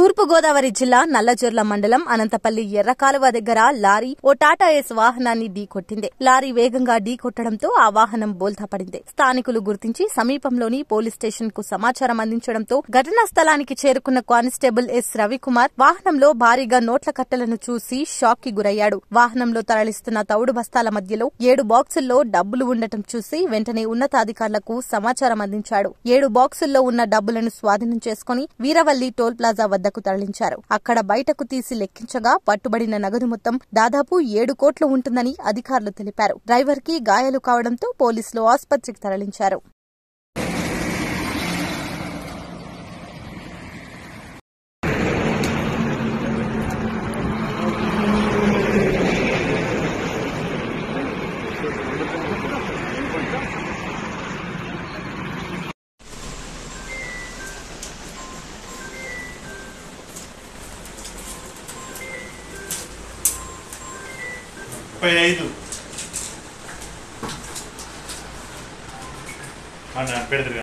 తూర్పుగోదావరి జిల్లా నల్లజర్ల మండలం అనంతపల్లి ఎర్రకాలువ దగ్గర లారీ ఓ టాటా ఎస్ వాహనాన్ని ఢీకొట్టింది లారీ వేగంగా ఢీకొట్టడంతో ఆ వాహనం బోల్తా పడింది స్థానికులు గుర్తించి సమీపంలోని పోలీస్ స్టేషన్ కు సమాచారం అందించడంతో ఘటనా స్థలానికి చేరుకున్న కానిస్టేబుల్ ఎస్ రవికుమార్ వాహనంలో భారీగా నోట్ల కట్టలను చూసి షాక్ కి గురయ్యాడు వాహనంలో తరలిస్తున్న తౌడు బస్తాల మధ్యలో ఏడు బాక్సుల్లో డబ్బులు ఉండటం చూసి వెంటనే ఉన్నతాధికారులకు సమాచారం అందించాడు ఏడు బాక్సుల్లో ఉన్న డబ్బులను స్వాధీనం చేసుకుని వీరవల్లి టోల్ ప్లాజా వద్దకు తరలించారు అక్కడ బయటకు తీసి లెక్కించగా పట్టుబడిన నగదు మొత్తం దాదాపు ఏడు కోట్లు ఉంటుందని అధికారులు తెలిపారు డ్రైవర్ కి గాయాలు కావడంతో పోలీసులు ఆసుపత్రికి తరలించారు ముప్పై ఐదు పెడతారు